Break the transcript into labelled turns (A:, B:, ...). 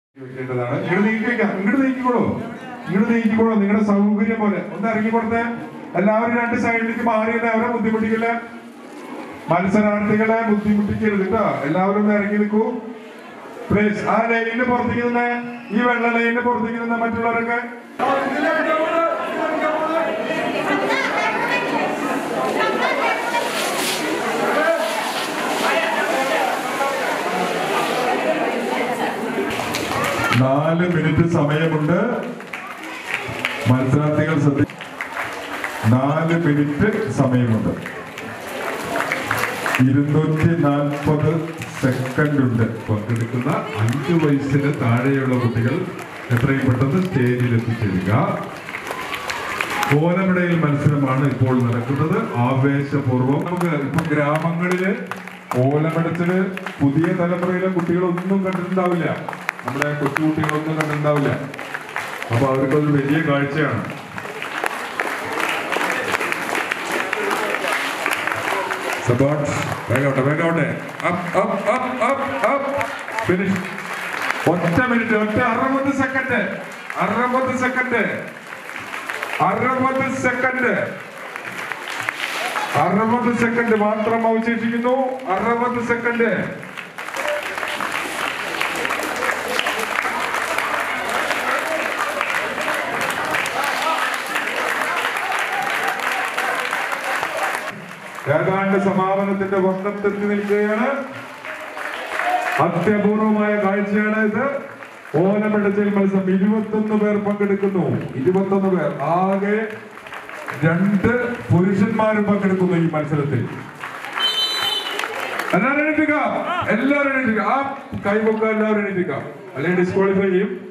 A: വെക്കേണ്ടതാണ് ഇങ്ങോട്ട് നീക്കി വെക്കാം ഇങ്ങോട്ട് നീക്കിക്കോളൂ ഇങ്ങോട്ട് നീക്കിക്കോളൂ നിങ്ങളുടെ സൗകര്യം പോലെ ഒന്ന് ഇറങ്ങി കൊടുത്തേ എല്ലാവരും രണ്ട് സൈഡിലേക്ക് മാറിയത് അവരെ ബുദ്ധിമുട്ടിക്കില്ല മത്സരാർത്ഥികളെ ബുദ്ധിമുട്ടിക്കരുത് കേട്ടോ എല്ലാവരും ഒന്ന് ഇറങ്ങി നിൽക്കൂ പ്ലീസ് ആ ലൈനിന് പുറത്തേക്ക് നിന്ന് ഈ വെള്ള ലൈനിന് പുറത്തേക്ക് നിന്ന് മറ്റുള്ളവരൊക്കെ നാല് മിനിറ്റ് സമയമുണ്ട് മത്സരാർത്ഥികൾ ശ്രദ്ധ നാല് മിനിറ്റ് സമയമുണ്ട് ഇരുന്നൂറ്റി നാൽപ്പത് സെക്കൻഡ് ഉണ്ട്
B: പങ്കെടുക്കുന്ന അഞ്ചു വയസ്സിന് താഴെയുള്ള കുട്ടികൾ എത്രയും പെട്ടെന്ന് സ്റ്റേജിൽ എത്തിച്ചേരുക കോലമിടയിൽ മത്സരമാണ് ഇപ്പോൾ നടക്കുന്നത് ആവേശപൂർവ്വം
A: നമുക്ക് ഇപ്പൊ ഗ്രാമങ്ങളില് ഓലമെടുത്തില് പുതിയ തലമുറയിലെ കുട്ടികളൊന്നും കണ്ടിട്ടുണ്ടാവില്ല നമ്മുടെ കൊച്ചുകുട്ടികളൊന്നും കണ്ടിട്ടുണ്ടാവില്ല
B: അപ്പൊ അവർക്കൊരു വലിയ കാഴ്ചയാണ്
A: സപ്പോർട്ട് വേഗോട്ടെ വേഗോട്ടെ up up up up up finish ഒറ്റ മിനിറ്റ് ഒറ്റ അറുപത് സെക്കൻഡ് അറുപത് സെക്കൻഡ് അറുപത് സെക്കൻഡ് അറുപത് സെക്കൻഡ് മാത്രം അവശേഷിക്കുന്നു അറുപത് സെക്കൻഡ് ഏതാണ്ട് സമാപനത്തിന്റെ വക്കത്തെത്തി നിൽക്കുകയാണ് അത്യപൂർവമായ കാഴ്ചയാണ് ഇത് ഓലമെടുത്തൽ മത്സരം ഇരുപത്തൊന്ന് പേർ പങ്കെടുക്കുന്നു ഇരുപത്തൊന്ന് പേർ ആകെ രണ്ട് പുരുഷന്മാരും പങ്കെടുക്കുന്നു ഈ മത്സരത്തിൽ എല്ലാവരും എണീറ്റുക എല്ലാവരും എണീറ്റുക ആ കൈപൊക്ക എല്ലാവരും എണീറ്റുക അല്ലെങ്കിൽ ഡിസ്ക്വാളിഫൈ ചെയ്യും